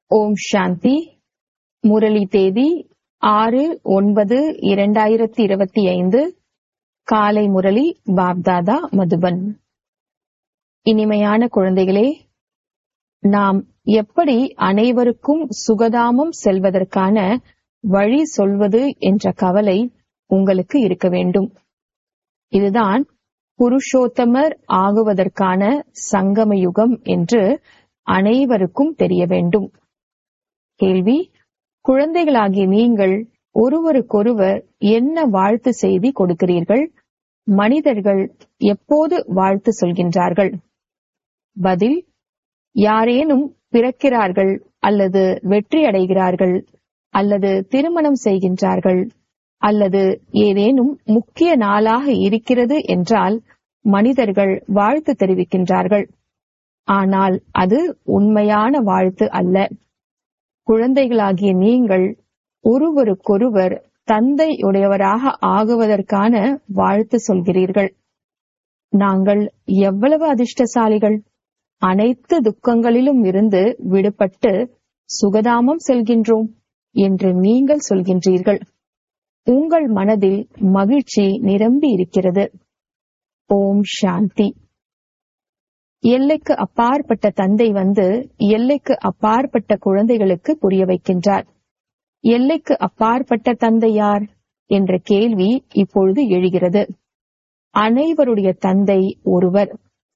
ஓம் சாந்தி முரளி தேதி ஆறு ஒன்பது இரண்டாயிரத்தி இருபத்தி ஐந்து காலை முரளி பாப்தாதா மதுபன் இனிமையான குழந்தைகளே நாம் எப்படி அனைவருக்கும் சுகதாமம் செல்வதற்கான வழி சொல்வது என்ற கவலை உங்களுக்கு இருக்க வேண்டும் இதுதான் புருஷோத்தமர் ஆகுவதற்கான சங்கம யுகம் என்று அனைவருக்கும் தெரிய வேண்டும் கேள்வி குழந்தைகளாகிய நீங்கள் ஒருவருக்கொருவர் என்ன வாழ்த்து செய்தி கொடுக்கிறீர்கள் மனிதர்கள் எப்போது வாழ்த்து சொல்கின்றார்கள் பதில் யாரேனும் பிறக்கிறார்கள் அல்லது வெற்றி அடைகிறார்கள் அல்லது திருமணம் செய்கின்றார்கள் அல்லது ஏதேனும் முக்கிய நாளாக இருக்கிறது என்றால் மனிதர்கள் வாழ்த்து தெரிவிக்கின்றார்கள் ஆனால் அது உண்மையான வாழ்த்து அல்ல குழந்தைகளாகிய நீங்கள் ஒருவருக்கொருவர் தந்தையுடையவராக ஆகுவதற்கான வாழ்த்து சொல்கிறீர்கள் நாங்கள் எவ்வளவு அதிர்ஷ்டசாலிகள் அனைத்து துக்கங்களிலும் இருந்து விடுபட்டு சுகதாமம் செல்கின்றோம் என்று நீங்கள் சொல்கின்றீர்கள் உங்கள் மனதில் மகிழ்ச்சி நிரம்பி இருக்கிறது ஓம் சாந்தி எல்லைக்கு அப்பாற்பட்ட தந்தை வந்து எல்லைக்கு அப்பாற்பட்ட குழந்தைகளுக்கு புரிய வைக்கின்றார் எல்லைக்கு அப்பாற்பட்ட தந்தை யார் என்ற கேள்வி இப்பொழுது எழுகிறது அனைவருடைய தந்தை ஒருவர்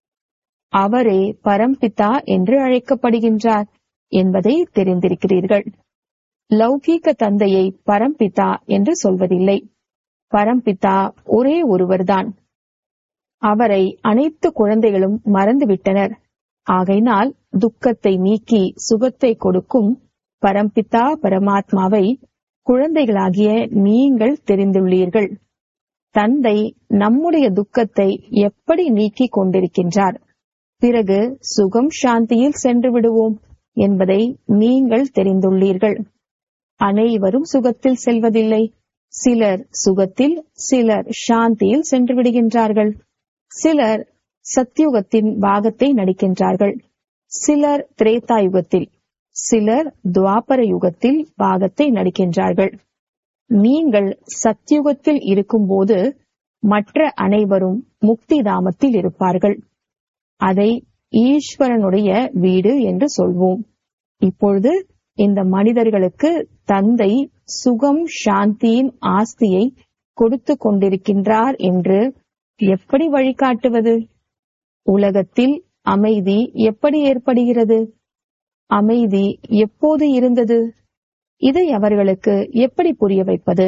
அவரே பரம்பிதா என்று அழைக்கப்படுகின்றார் என்பதை தெரிந்திருக்கிறீர்கள் லௌகீக தந்தையை பரம்பிதா என்று சொல்வதில்லை பரம்பிதா ஒரே ஒருவர்தான் அவரை அனைத்து குழந்தைகளும் மறந்துவிட்டனர் ஆகையினால் துக்கத்தை நீக்கி சுகத்தை கொடுக்கும் பரம்பிதா பரமாத்மாவை குழந்தைகளாகிய நீங்கள் தெரிந்துள்ளீர்கள் தந்தை நம்முடைய துக்கத்தை எப்படி நீக்கிக் கொண்டிருக்கின்றார் பிறகு சுகம் சாந்தியில் சென்று விடுவோம் என்பதை நீங்கள் தெரிந்துள்ளீர்கள் அனைவரும் சுகத்தில் செல்வதில்லை சிலர் சுகத்தில் சிலர் சாந்தியில் சென்று விடுகின்றார்கள் சிலர் சத்யுகத்தின் பாகத்தை நடிக்கின்றார்கள் சிலர் திரேதாயுகத்தில் சிலர் துவாபர யுகத்தில் பாகத்தை நடிக்கின்றார்கள் நீங்கள் சத்யுகத்தில் இருக்கும்போது மற்ற அனைவரும் முக்தி தாமத்தில் இருப்பார்கள் அதை ஈஸ்வரனுடைய வீடு என்று சொல்வோம் இப்பொழுது இந்த மனிதர்களுக்கு தந்தை சுகம் சாந்தியின் ஆஸ்தியை கொடுத்து கொண்டிருக்கின்றார் என்று எப்படி வழிகாட்டுவது உலகத்தில் அமைதி எப்படி ஏற்படுகிறது அமைதி எப்போது இருந்தது இதை அவர்களுக்கு எப்படி புரிய வைப்பது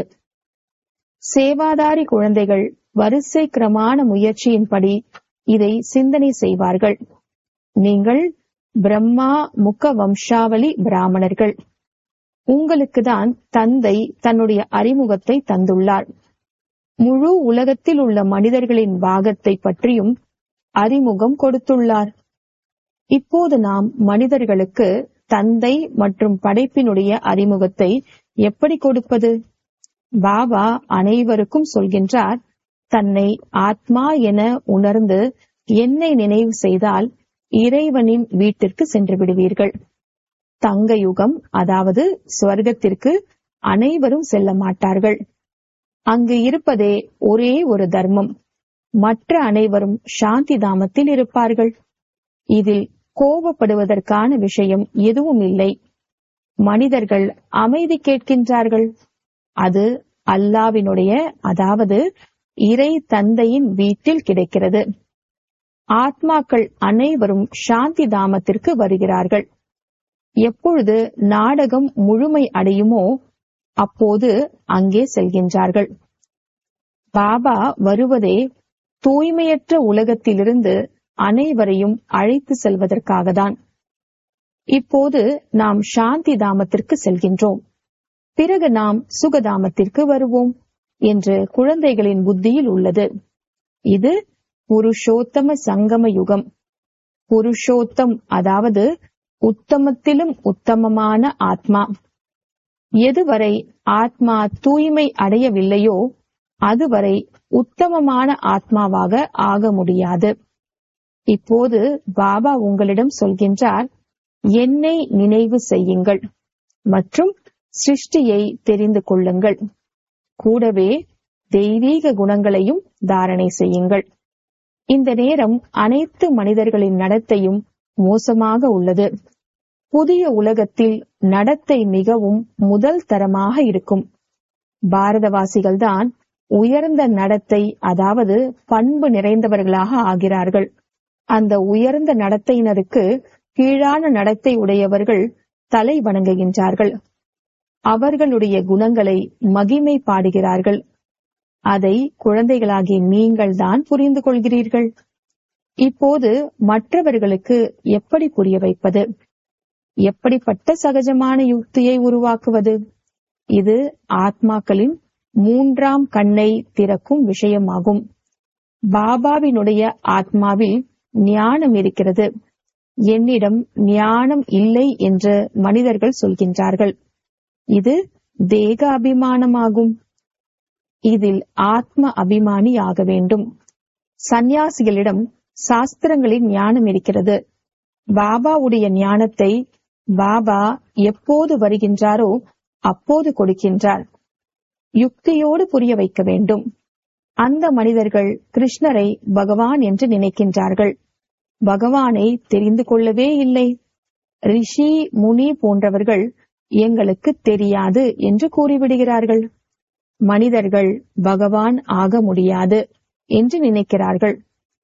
சேவாதாரி குழந்தைகள் வரிசை கிரமான முயற்சியின்படி இதை சிந்தனை செய்வார்கள் நீங்கள் பிரம்மா முக வம்சாவளி பிராமணர்கள் உங்களுக்குதான் தந்தை தன்னுடைய அறிமுகத்தை தந்துள்ளார் முழு உலகத்தில் உள்ள மனிதர்களின் பாகத்தை பற்றியும் அறிமுகம் கொடுத்துள்ளார் இப்போது நாம் மனிதர்களுக்கு தந்தை மற்றும் படைப்பினுடைய அறிமுகத்தை எப்படி கொடுப்பது பாபா அனைவருக்கும் சொல்கின்றார் தன்னை ஆத்மா என உணர்ந்து என்னை நினைவு செய்தால் இறைவனின் வீட்டிற்கு சென்று விடுவீர்கள் தங்க யுகம் அதாவது ஸ்வர்க்கத்திற்கு அனைவரும் செல்ல மாட்டார்கள் அங்கு இருப்பதே ஒரே ஒரு தர்மம் மற்ற அனைவரும் சாந்தி தாமத்தில் இருப்பார்கள் இதில் கோபப்படுவதற்கான விஷயம் எதுவும் இல்லை மனிதர்கள் அமைதி கேட்கின்றார்கள் அது அல்லாவினுடைய அதாவது இறை தந்தையின் வீட்டில் கிடைக்கிறது ஆத்மாக்கள் அனைவரும் சாந்தி தாமத்திற்கு வருகிறார்கள் எப்பொழுது நாடகம் முழுமை அடையுமோ அப்போது அங்கே செல்கின்றார்கள் பாபா வருவதே தூய்மையற்ற உலகத்திலிருந்து அனைவரையும் அழைத்து செல்வதற்காகத்தான் இப்போது நாம் சாந்தி தாமத்திற்கு செல்கின்றோம் பிறகு நாம் சுகதாமத்திற்கு வருவோம் என்று குழந்தைகளின் புத்தியில் உள்ளது இது புருஷோத்தம சங்கம யுகம் புருஷோத்தம் அதாவது உத்தமத்திலும் உத்தமமான ஆத்மா எதுவரை ஆத்மா தூய்மை அடையவில்லையோ அதுவரை உத்தமமான ஆத்மாவாக ஆக முடியாது இப்போது பாபா உங்களிடம் சொல்கின்றார் என்னை நினைவு செய்யுங்கள் மற்றும் சிருஷ்டியை தெரிந்து கொள்ளுங்கள் கூடவே தெய்வீக குணங்களையும் தாரணை செய்யுங்கள் இந்த நேரம் அனைத்து மனிதர்களின் நடத்தையும் மோசமாக உள்ளது புதிய உலகத்தில் நடத்தை மிகவும் முதல் தரமாக இருக்கும் பாரதவாசிகள்தான் உயர்ந்த நடத்தை அதாவது பண்பு நிறைந்தவர்களாக ஆகிறார்கள் அந்த உயர்ந்த நடத்தையினருக்கு கீழான நடத்தை உடையவர்கள் தலை வணங்குகின்றார்கள் அவர்களுடைய குணங்களை மகிமை பாடுகிறார்கள் அதை குழந்தைகளாகிய நீங்கள் தான் புரிந்து கொள்கிறீர்கள் இப்போது மற்றவர்களுக்கு எப்படி புரிய வைப்பது எப்படிப்பட்ட சகஜமான யுக்தியை உருவாக்குவது இது ஆத்மாக்களின் மூன்றாம் கண்ணை திறக்கும் விஷயமாகும் பாபாவினுடைய ஆத்மாவில் ஞானம் இருக்கிறது என்னிடம் ஞானம் இல்லை என்று மனிதர்கள் சொல்கின்றார்கள் இது தேக அபிமானமாகும் இதில் ஆத்ம அபிமானி ஆக வேண்டும் சந்நியாசிகளிடம் சாஸ்திரங்களின் ஞானம் இருக்கிறது பாபாவுடைய ஞானத்தை பாபா எப்போது வருகின்றாரோ அப்போது கொடுக்கின்றார் யுக்தியோடு புரிய வைக்க வேண்டும் அந்த மனிதர்கள் கிருஷ்ணரை பகவான் என்று நினைக்கின்றார்கள் பகவானை தெரிந்து கொள்ளவே இல்லை ரிஷி முனி போன்றவர்கள் எங்களுக்கு தெரியாது என்று கூறிவிடுகிறார்கள் மனிதர்கள் பகவான் ஆக முடியாது என்று நினைக்கிறார்கள்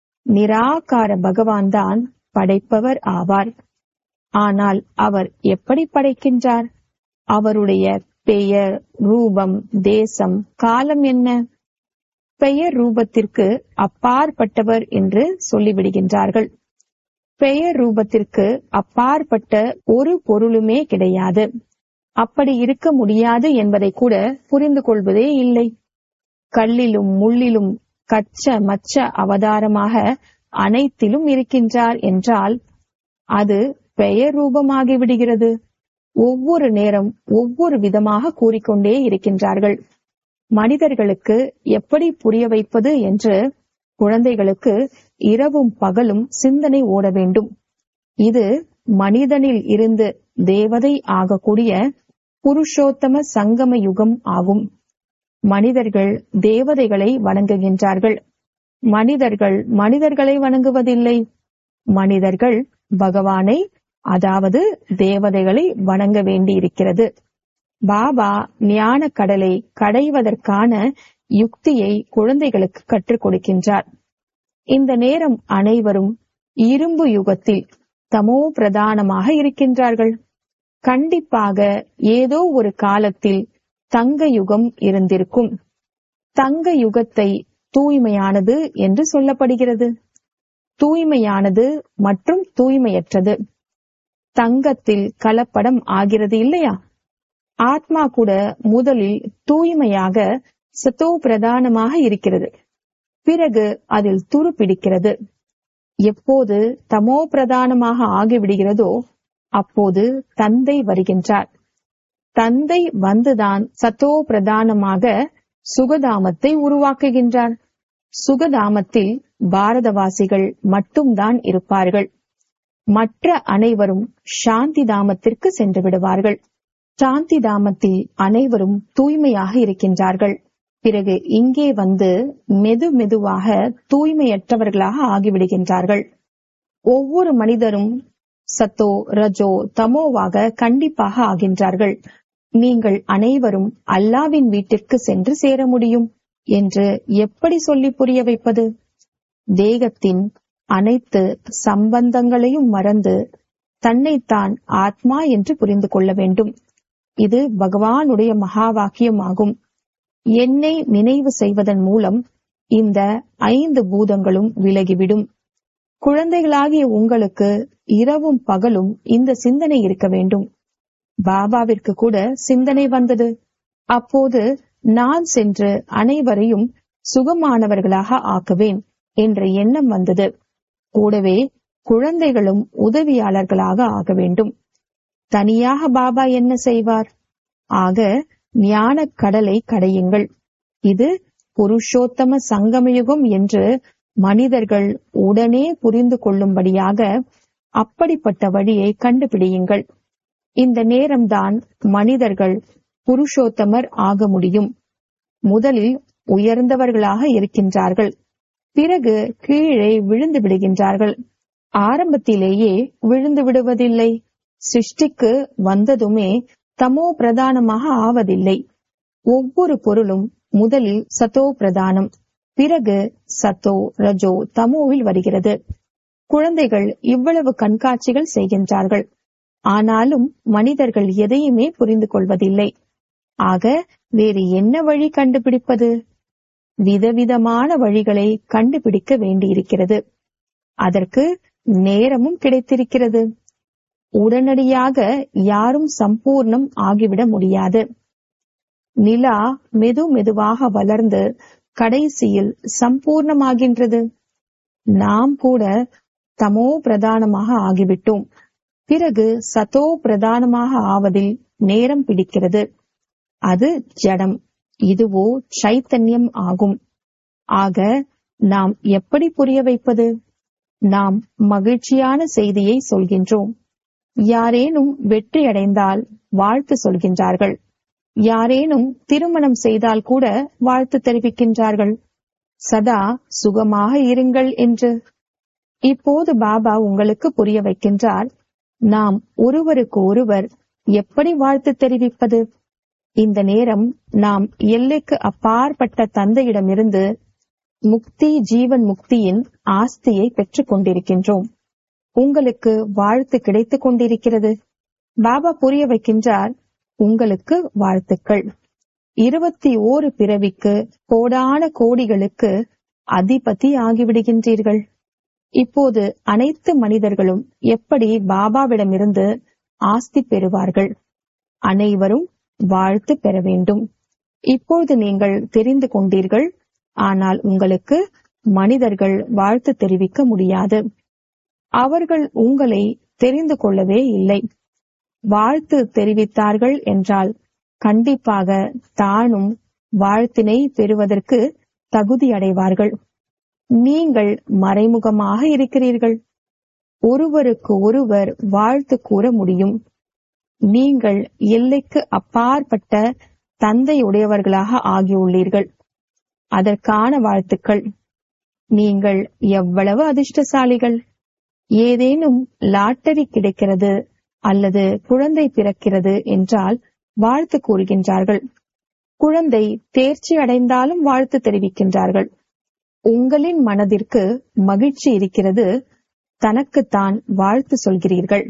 நிராகார பகவான் தான் படைப்பவர் ஆவார் ஆனால் அவர் எப்படி படைக்கின்றார் அவருடைய பெயர் ரூபம் தேசம் காலம் என்ன பெயர் ரூபத்திற்கு அப்பாற்பட்டவர் என்று சொல்லிவிடுகின்றார்கள் பெயர் ரூபத்திற்கு அப்பாற்பட்ட ஒரு பொருளுமே கிடையாது அப்படி இருக்க முடியாது என்பதை கூட புரிந்து கொள்வதே இல்லை கல்லிலும் முள்ளிலும் கச்ச மச்ச அவதாரமாக அனைத்திலும் இருக்கின்றார் என்றால் அது பெயர் ரூபமாகி விடுகிறது ஒவ்வொரு நேரம் ஒவ்வொரு விதமாக கூறிக்கொண்டே இருக்கின்றார்கள் மனிதர்களுக்கு எப்படி புரிய வைப்பது என்று குழந்தைகளுக்கு இரவும் பகலும் சிந்தனை ஓட வேண்டும் இது மனிதனில் இருந்து தேவதை ஆகக்கூடிய புருஷோத்தம சங்கம யுகம் ஆகும் மனிதர்கள் தேவதைகளை வணங்குகின்றார்கள் மனிதர்கள் மனிதர்களை வணங்குவதில்லை மனிதர்கள் பகவானை அதாவது தேவதைகளை வணங்க வேண்டியிருக்கிறது பாபா ஞான கடலை கடைவதற்கான யுக்தியை குழந்தைகளுக்கு கற்றுக் கொடுக்கின்றார் இந்த நேரம் அனைவரும் இரும்பு யுகத்தில் தமோ பிரதானமாக இருக்கின்றார்கள் கண்டிப்பாக ஏதோ ஒரு காலத்தில் தங்க யுகம் இருந்திருக்கும் தங்க யுகத்தை தூய்மையானது என்று சொல்லப்படுகிறது தூய்மையானது மற்றும் தூய்மையற்றது தங்கத்தில் கலப்படம் ஆகிறது இல்லையா ஆத்மா கூட முதலில் தூய்மையாக சத்தோ பிரதானமாக இருக்கிறது பிறகு அதில் துரு பிடிக்கிறது எப்போது தமோ பிரதானமாக ஆகிவிடுகிறதோ அப்போது தந்தை வருகின்றார் தந்தை வந்துதான் சத்தோ பிரதானமாக சுகதாமத்தை உருவாக்குகின்றார் சுகதாமத்தில் பாரதவாசிகள் மட்டும்தான் இருப்பார்கள் மற்ற அனைவரும் சாந்தி தாமத்திற்கு சென்று விடுவார்கள் சாந்தி தாமத்தில் அனைவரும் தூய்மையாக இருக்கின்றார்கள் பிறகு இங்கே வந்து மெது மெதுவாக தூய்மையற்றவர்களாக ஆகிவிடுகின்றார்கள் ஒவ்வொரு மனிதரும் சத்தோ ரஜோ தமோவாக கண்டிப்பாக ஆகின்றார்கள் நீங்கள் அனைவரும் அல்லாவின் வீட்டிற்கு சென்று சேர முடியும் என்று எப்படி சொல்லி புரிய வைப்பது தேகத்தின் அனைத்து சம்பந்தங்களையும் மறந்து தன்னைத்தான் ஆத்மா என்று புரிந்து கொள்ள வேண்டும் இது பகவானுடைய மகா வாக்கியமாகும் என்னை நினைவு செய்வதன் மூலம் இந்த ஐந்து பூதங்களும் விலகிவிடும் குழந்தைகளாகிய உங்களுக்கு இரவும் பகலும் இந்த சிந்தனை இருக்க வேண்டும் பாபாவிற்கு கூட சிந்தனை வந்தது அப்போது நான் சென்று அனைவரையும் சுகமானவர்களாக ஆக்குவேன் என்ற எண்ணம் வந்தது கூடவே குழந்தைகளும் உதவியாளர்களாக ஆக வேண்டும் தனியாக பாபா என்ன செய்வார் ஆக ஞான கடலை கடையுங்கள் இது புருஷோத்தம சங்கமயுகம் என்று மனிதர்கள் உடனே புரிந்து கொள்ளும்படியாக அப்படிப்பட்ட வழியை கண்டுபிடியுங்கள் இந்த நேரம்தான் மனிதர்கள் புருஷோத்தமர் ஆக முடியும் முதலில் உயர்ந்தவர்களாக இருக்கின்றார்கள் பிறகு கீழே விழுந்து விடுகின்றார்கள் ஆரம்பத்திலேயே விழுந்து விடுவதில்லை சிருஷ்டிக்கு வந்ததுமே தமோ பிரதானமாக ஆவதில்லை ஒவ்வொரு பொருளும் முதலில் சத்தோ பிரதானம் பிறகு சத்தோ ரஜோ தமோவில் வருகிறது குழந்தைகள் இவ்வளவு கண்காட்சிகள் செய்கின்றார்கள் ஆனாலும் மனிதர்கள் எதையுமே புரிந்து கொள்வதில்லை ஆக வேறு என்ன வழி கண்டுபிடிப்பது விதவிதமான வழிகளை கண்டுபிடிக்க வேண்டியிருக்கிறது அதற்கு நேரமும் கிடைத்திருக்கிறது உடனடியாக யாரும் சம்பூர்ணம் ஆகிவிட முடியாது நிலா மெது மெதுவாக வளர்ந்து கடைசியில் சம்பூர்ணமாகின்றது நாம் கூட தமோ பிரதானமாக ஆகிவிட்டோம் பிறகு சதோ பிரதானமாக ஆவதில் நேரம் பிடிக்கிறது அது ஜடம் இதுவோ சைத்தன்யம் ஆகும் ஆக நாம் எப்படி புரிய வைப்பது நாம் மகிழ்ச்சியான செய்தியை சொல்கின்றோம் யாரேனும் வெற்றி அடைந்தால் வாழ்த்து சொல்கின்றார்கள் யாரேனும் திருமணம் செய்தால் கூட வாழ்த்து தெரிவிக்கின்றார்கள் சதா சுகமாக இருங்கள் என்று இப்போது பாபா உங்களுக்கு புரிய வைக்கின்றார் நாம் ஒருவருக்கு ஒருவர் எப்படி வாழ்த்து தெரிவிப்பது இந்த நேரம் நாம் எல்லைக்கு அப்பாற்பட்ட தந்தையிடமிருந்து முக்தி ஜீவன் முக்தியின் ஆஸ்தியை பெற்றுக் கொண்டிருக்கின்றோம் உங்களுக்கு வாழ்த்து கிடைத்துக் கொண்டிருக்கிறது பாபா புரிய வைக்கின்றார் உங்களுக்கு வாழ்த்துக்கள் இருபத்தி ஓரு பிறவிக்கு கோடான கோடிகளுக்கு அதிபதி ஆகிவிடுகின்றீர்கள் இப்போது அனைத்து மனிதர்களும் எப்படி பாபாவிடமிருந்து ஆஸ்தி பெறுவார்கள் அனைவரும் வாழ்த்து பெற வேண்டும் இப்போது நீங்கள் தெரிந்து கொண்டீர்கள் ஆனால் உங்களுக்கு மனிதர்கள் வாழ்த்து தெரிவிக்க முடியாது அவர்கள் உங்களை தெரிந்து கொள்ளவே இல்லை வாழ்த்து தெரிவித்தார்கள் என்றால் கண்டிப்பாக தானும் வாழ்த்தினை பெறுவதற்கு தகுதி அடைவார்கள் நீங்கள் மறைமுகமாக இருக்கிறீர்கள் ஒருவருக்கு ஒருவர் வாழ்த்து கூற முடியும் நீங்கள் எல்லைக்கு அப்பாற்பட்ட தந்தையுடையவர்களாக ஆகியுள்ளீர்கள் அதற்கான வாழ்த்துக்கள் நீங்கள் எவ்வளவு அதிர்ஷ்டசாலிகள் ஏதேனும் லாட்டரி கிடைக்கிறது அல்லது குழந்தை பிறக்கிறது என்றால் வாழ்த்து கூறுகின்றார்கள் குழந்தை தேர்ச்சி அடைந்தாலும் வாழ்த்து தெரிவிக்கின்றார்கள் உங்களின் மனதிற்கு மகிழ்ச்சி இருக்கிறது தனக்குத்தான் வாழ்த்து சொல்கிறீர்கள்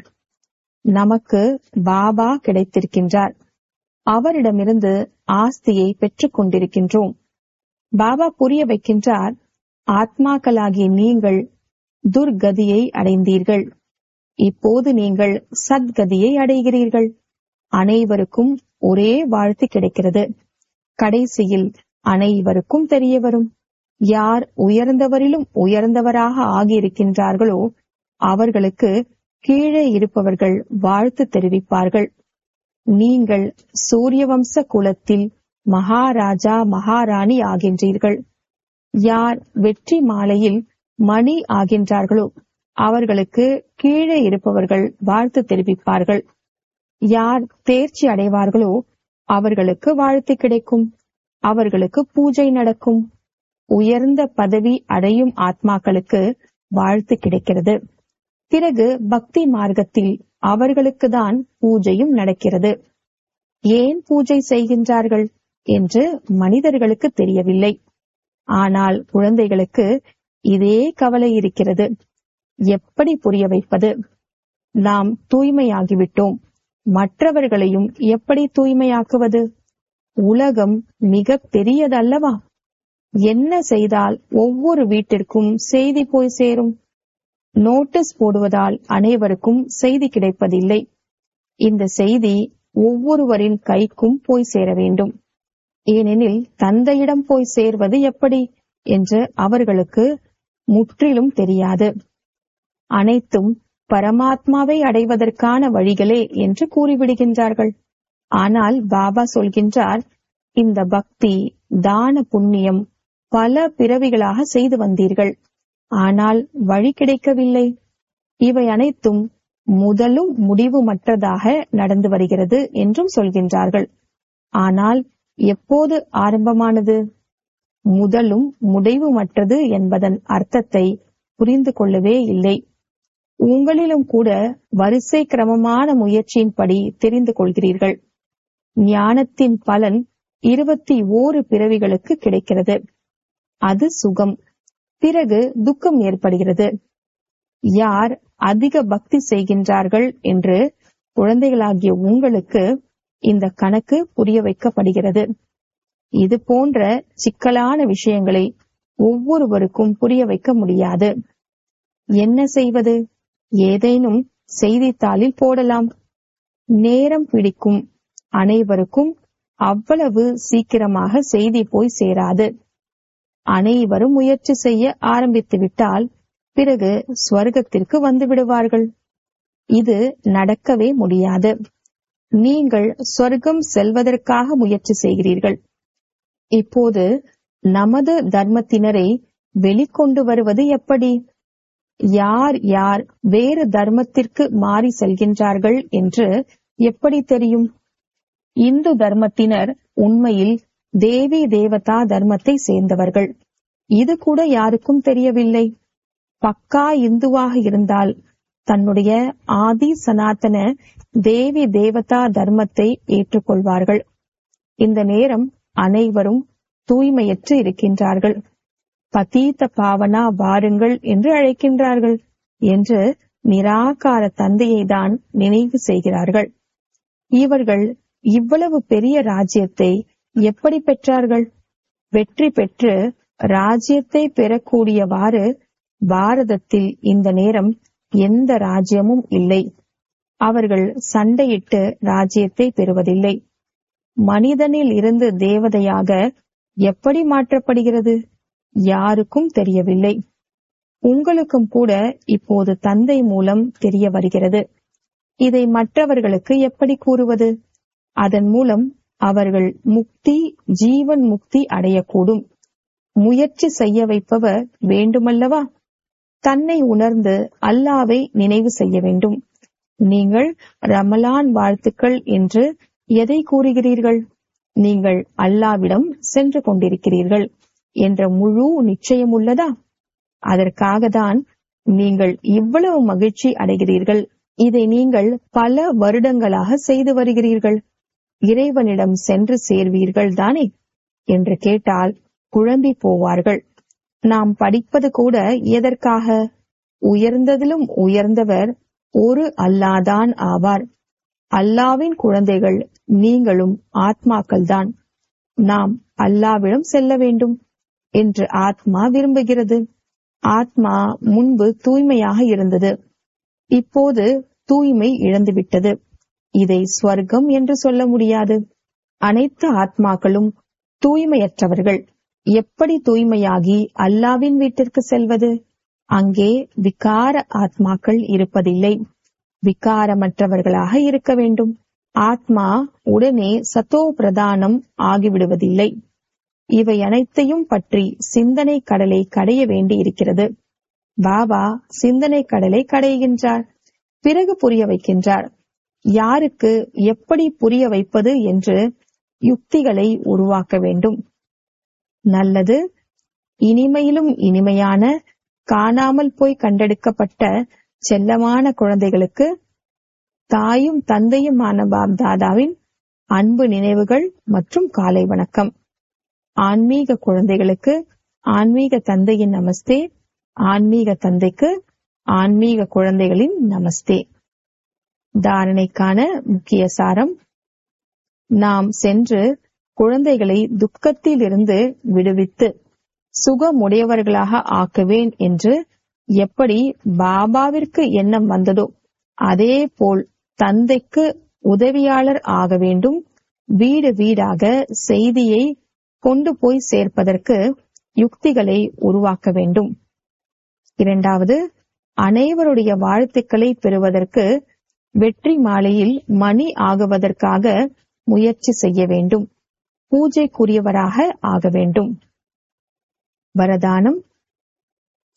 நமக்கு பாபா கிடைத்திருக்கின்றார் அவரிடமிருந்து ஆஸ்தியை பெற்றுக் கொண்டிருக்கின்றோம் பாபா புரிய வைக்கின்றார் ஆத்மாக்களாகிய நீங்கள் துர்கதியை அடைந்தீர்கள் இப்போது நீங்கள் சத்கதியை அடைகிறீர்கள் அனைவருக்கும் ஒரே வாழ்த்து கிடைக்கிறது கடைசியில் அனைவருக்கும் தெரிய வரும் யார் உயர்ந்தவரிலும் உயர்ந்தவராக ஆகியிருக்கின்றார்களோ அவர்களுக்கு கீழே இருப்பவர்கள் வாழ்த்து தெரிவிப்பார்கள் நீங்கள் சூரியவம்ச குலத்தில் மகாராஜா மகாராணி ஆகின்றீர்கள் யார் வெற்றி மாலையில் மணி ஆகின்றார்களோ அவர்களுக்கு கீழே இருப்பவர்கள் வாழ்த்து தெரிவிப்பார்கள் யார் தேர்ச்சி அடைவார்களோ அவர்களுக்கு வாழ்த்து கிடைக்கும் அவர்களுக்கு பூஜை நடக்கும் உயர்ந்த பதவி அடையும் ஆத்மாக்களுக்கு வாழ்த்து கிடைக்கிறது பிறகு பக்தி மார்க்கத்தில் அவர்களுக்குதான் பூஜையும் நடக்கிறது ஏன் பூஜை செய்கின்றார்கள் என்று மனிதர்களுக்கு தெரியவில்லை ஆனால் குழந்தைகளுக்கு இதே கவலை இருக்கிறது எப்படி புரிய வைப்பது நாம் தூய்மையாகிவிட்டோம் மற்றவர்களையும் எப்படி தூய்மையாக்குவது உலகம் மிக பெரியதல்லவா என்ன செய்தால் ஒவ்வொரு வீட்டிற்கும் செய்தி போய் சேரும் நோட்டீஸ் போடுவதால் அனைவருக்கும் செய்தி கிடைப்பதில்லை இந்த செய்தி ஒவ்வொருவரின் கைக்கும் போய் சேர வேண்டும் ஏனெனில் தந்தையிடம் போய் சேர்வது எப்படி என்று அவர்களுக்கு முற்றிலும் தெரியாது அனைத்தும் பரமாத்மாவை அடைவதற்கான வழிகளே என்று கூறிவிடுகின்றார்கள் ஆனால் பாபா சொல்கின்றார் இந்த பக்தி தான புண்ணியம் பல பிறவிகளாக செய்து வந்தீர்கள் ஆனால் வழி கிடைக்கவில்லை இவை அனைத்தும் முதலும் முடிவுமற்றதாக நடந்து வருகிறது என்றும் சொல்கின்றார்கள் ஆனால் எப்போது ஆரம்பமானது முதலும் முடிவுமற்றது என்பதன் அர்த்தத்தை புரிந்து கொள்ளவே இல்லை உங்களிலும் கூட வரிசை கிரமமான முயற்சியின்படி தெரிந்து கொள்கிறீர்கள் ஞானத்தின் பலன் இருபத்தி ஓரு பிறவிகளுக்கு கிடைக்கிறது அது சுகம் பிறகு துக்கம் ஏற்படுகிறது யார் அதிக பக்தி செய்கின்றார்கள் என்று குழந்தைகளாகிய உங்களுக்கு இந்த கணக்கு புரிய வைக்கப்படுகிறது இது போன்ற சிக்கலான விஷயங்களை ஒவ்வொருவருக்கும் புரிய வைக்க முடியாது என்ன செய்வது ஏதேனும் செய்தித்தாளில் போடலாம் நேரம் பிடிக்கும் அனைவருக்கும் அவ்வளவு சீக்கிரமாக செய்தி போய் சேராது அனைவரும் முயற்சி செய்ய ஆரம்பித்து விட்டால் பிறகு ஸ்வர்க்கத்திற்கு வந்து விடுவார்கள் இது நடக்கவே முடியாது நீங்கள் சொர்க்கம் செல்வதற்காக முயற்சி செய்கிறீர்கள் இப்போது நமது தர்மத்தினரை வெளிக்கொண்டு வருவது எப்படி யார் யார் வேறு தர்மத்திற்கு மாறி செல்கின்றார்கள் என்று எப்படி தெரியும் இந்து தர்மத்தினர் உண்மையில் தேவி தேவதா தர்மத்தை சேர்ந்தவர்கள் இது கூட யாருக்கும் தெரியவில்லை பக்கா இந்துவாக இருந்தால் தன்னுடைய ஆதி சனாதன தேவி தேவதா தர்மத்தை ஏற்றுக்கொள்வார்கள் இந்த நேரம் அனைவரும் தூய்மையற்று இருக்கின்றார்கள் பதீத்த பாவனா வாருங்கள் என்று அழைக்கின்றார்கள் என்று நிராகார தந்தையை தான் நினைவு செய்கிறார்கள் இவர்கள் இவ்வளவு பெரிய ராஜ்யத்தை எப்படி பெற்றார்கள் வெற்றி பெற்று ராஜ்யத்தை பெறக்கூடியவாறு பாரதத்தில் இந்த நேரம் எந்த ராஜ்யமும் இல்லை அவர்கள் சண்டையிட்டு ராஜ்யத்தை பெறுவதில்லை மனிதனில் இருந்து தேவதையாக எப்படி மாற்றப்படுகிறது யாருக்கும் தெரியவில்லை உங்களுக்கும் கூட இப்போது தந்தை மூலம் தெரிய வருகிறது இதை மற்றவர்களுக்கு எப்படி கூறுவது அதன் மூலம் அவர்கள் முக்தி ஜீவன் முக்தி அடையக்கூடும் முயற்சி செய்ய வைப்பவர் வேண்டுமல்லவா தன்னை உணர்ந்து அல்லாவை நினைவு செய்ய வேண்டும் நீங்கள் ரமலான் வாழ்த்துக்கள் என்று எதை கூறுகிறீர்கள் நீங்கள் அல்லாவிடம் சென்று கொண்டிருக்கிறீர்கள் என்ற முழு நிச்சயம் உள்ளதா அதற்காக தான் நீங்கள் இவ்வளவு மகிழ்ச்சி அடைகிறீர்கள் இதை நீங்கள் பல வருடங்களாக செய்து வருகிறீர்கள் இறைவனிடம் சென்று சேர்வீர்கள் தானே என்று கேட்டால் குழம்பி போவார்கள் நாம் படிப்பது கூட எதற்காக உயர்ந்ததிலும் உயர்ந்தவர் ஒரு அல்லாதான் ஆவார் அல்லாவின் குழந்தைகள் நீங்களும் ஆத்மாக்கள்தான் நாம் அல்லாவிடம் செல்ல வேண்டும் என்று ஆத்மா விரும்புகிறது ஆத்மா முன்பு தூய்மையாக இருந்தது இப்போது தூய்மை இழந்துவிட்டது இதை ஸ்வர்க்கம் என்று சொல்ல முடியாது அனைத்து ஆத்மாக்களும் தூய்மையற்றவர்கள் எப்படி தூய்மையாகி அல்லாவின் வீட்டிற்கு செல்வது அங்கே விகார ஆத்மாக்கள் இருப்பதில்லை விகாரமற்றவர்களாக இருக்க வேண்டும் ஆத்மா உடனே சத்தோ பிரதானம் ஆகிவிடுவதில்லை இவை அனைத்தையும் பற்றி சிந்தனை கடலை கடைய வேண்டி இருக்கிறது பாபா சிந்தனை கடலை கடைகின்றார் பிறகு புரிய வைக்கின்றார் யாருக்கு எப்படி புரிய வைப்பது என்று யுக்திகளை உருவாக்க வேண்டும் நல்லது இனிமையிலும் இனிமையான காணாமல் போய் கண்டெடுக்கப்பட்ட செல்லமான குழந்தைகளுக்கு தாயும் தந்தையுமான பாப்தாதாவின் அன்பு நினைவுகள் மற்றும் காலை வணக்கம் ஆன்மீக குழந்தைகளுக்கு ஆன்மீக தந்தையின் நமஸ்தே ஆன்மீக தந்தைக்கு ஆன்மீக குழந்தைகளின் நமஸ்தே தாரணைக்கான முக்கிய சாரம் நாம் சென்று குழந்தைகளை துக்கத்தில் இருந்து விடுவித்து சுகமுடையவர்களாக ஆக்குவேன் என்று எப்படி பாபாவிற்கு எண்ணம் வந்ததோ அதே போல் தந்தைக்கு உதவியாளர் ஆக வேண்டும் வீடு வீடாக செய்தியை கொண்டு போய் சேர்ப்பதற்கு யுக்திகளை உருவாக்க வேண்டும் இரண்டாவது அனைவருடைய வாழ்த்துக்களை பெறுவதற்கு வெற்றி மாலையில் மணி ஆகுவதற்காக முயற்சி செய்ய வேண்டும் பூஜைக்குரியவராக ஆக வேண்டும் வரதானம்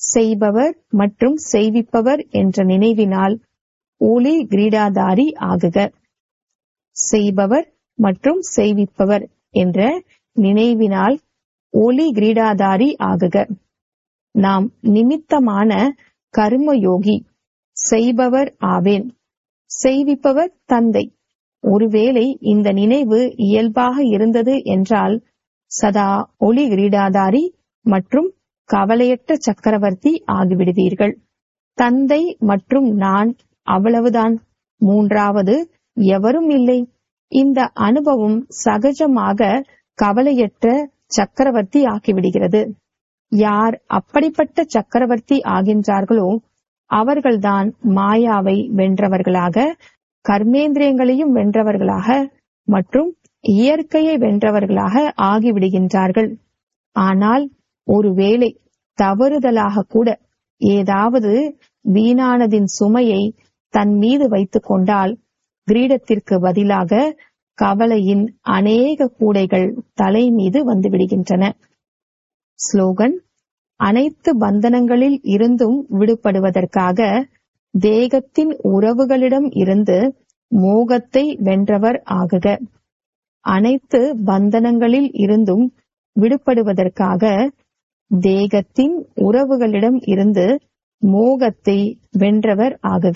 செய்பவர் மற்றும் செய்விப்பவர் என்ற நினைவினால் ஒளி கிரீடாதாரி ஆகுக செய்பவர் மற்றும் செய்விப்பவர் என்ற நினைவினால் ஒளி கிரீடாதாரி ஆகுக நாம் நிமித்தமான கர்மயோகி செய்பவர் ஆவேன் செய்விப்பவர் தந்தை ஒருவேளை இந்த நினைவு இயல்பாக இருந்தது என்றால் சதா ஒளி கிரீடாதாரி மற்றும் கவலையற்ற சக்கரவர்த்தி ஆகிவிடுவீர்கள் தந்தை மற்றும் நான் அவ்வளவுதான் மூன்றாவது எவரும் இல்லை இந்த அனுபவம் சகஜமாக கவலையற்ற சக்கரவர்த்தி ஆக்கிவிடுகிறது யார் அப்படிப்பட்ட சக்கரவர்த்தி ஆகின்றார்களோ அவர்கள்தான் மாயாவை வென்றவர்களாக கர்மேந்திரியங்களையும் வென்றவர்களாக மற்றும் இயற்கையை வென்றவர்களாக ஆகிவிடுகின்றார்கள் ஆனால் ஒருவேளை தவறுதலாக கூட ஏதாவது வீணானதின் சுமையை தன் மீது வைத்துக் கொண்டால் கிரீடத்திற்கு பதிலாக கவலையின் அநேக கூடைகள் தலை மீது வந்துவிடுகின்றன ஸ்லோகன் அனைத்து பந்தனங்களில் இருந்தும் விடுபடுவதற்காக தேகத்தின் உறவுகளிடம் இருந்து மோகத்தை வென்றவர் ஆகுக அனைத்து பந்தனங்களில் இருந்தும் விடுபடுவதற்காக தேகத்தின் உறவுகளிடம் இருந்து மோகத்தை வென்றவர் ஆகுக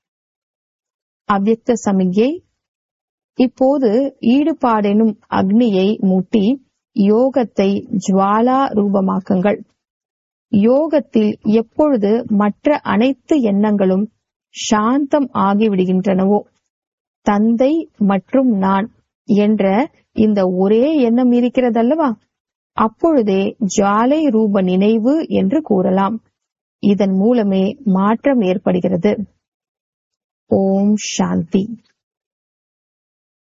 அவ்யக்த சமிகை இப்போது ஈடுபாடெனும் அக்னியை மூட்டி யோகத்தை ஜுவாலா ரூபமாக்குங்கள் யோகத்தில் எப்பொழுது மற்ற அனைத்து எண்ணங்களும் சாந்தம் ஆகிவிடுகின்றனவோ தந்தை மற்றும் நான் என்ற இந்த ஒரே எண்ணம் இருக்கிறதல்லவா அப்பொழுதே ஜுவாலை ரூப நினைவு என்று கூறலாம் இதன் மூலமே மாற்றம் ஏற்படுகிறது ஓம் சாந்தி